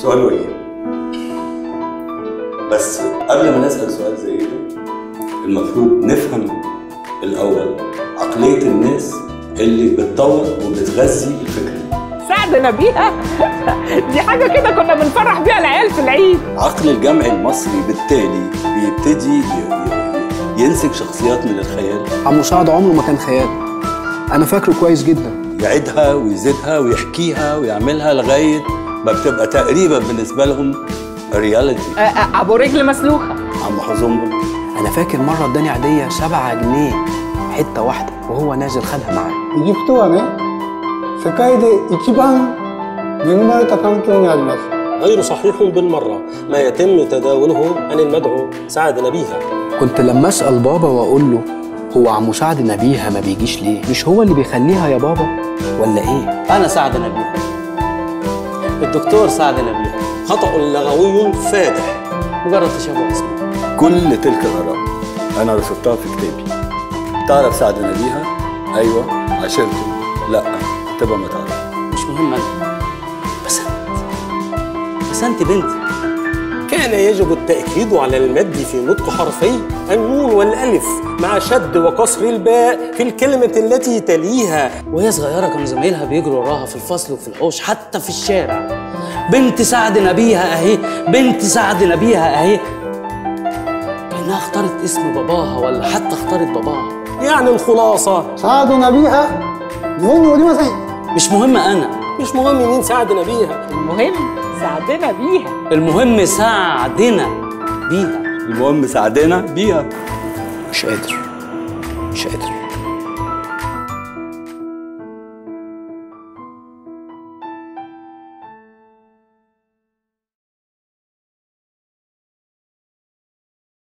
سؤال وجيه بس قبل ما نسأل سؤال زي ده المفروض نفهم الأول عقلية الناس اللي بتطور وبتغذي الفكرة سعدنا بيها دي حاجه كده كنا بنفرح بيها العيال في العيد عقل الجمع المصري بالتالي بيبتدي ي- ي- ينسج شخصيات من الخيال عمو سعد عمره ما كان خيال انا فاكره كويس جدا يعيدها ويزيدها ويحكيها ويعملها لغاية ما بتبقى تقريبا بالنسبة لهم رياليتي آه، آه، ابو رجل مسلوخه عم حزنبل انا فاكر مره اداني عاديه 7 جنيه حته واحده وهو نازل خدها معاه エジプトはね世界で一番恵まれた環境にあります غير صحيح بالمرة ما يتم تداوله عن المدعو سعد نبيها كنت لما اسال بابا واقول له هو عمو سعد نبيها ما بيجيش ليه مش هو اللي بيخليها يا بابا ولا ايه أنا سعد نبيه الدكتور سعد نبيه خطأ لغوي فادح مجرد تشابه اسمه كل تلك الآراء أنا رصدتها في كتابي تعرف سعد نبيها؟ أيوة عشرته لا تبقى ما تعرف مش مهم أنا بس أنت بس أنت بنت كان يجب التأكيد على المد في نطق حرفي النون والألف مع شد وكسر الباء في الكلمة التي تليها وهي صغيرة كانوا زمايلها بيجروا وراها في الفصل وفي الحوش حتى في الشارع بنت سعد نبيها أهي بنت سعد نبيها أهي كأنها اختارت اسم باباها ولا حتى اختارت باباها يعني الخلاصة サードナビ派日本におりません مش مهم أنا مش مهم مين سعد نبيها المهم سعدنا بيها المهم سعدنا بيها المهم سعدنا بيها مش قادر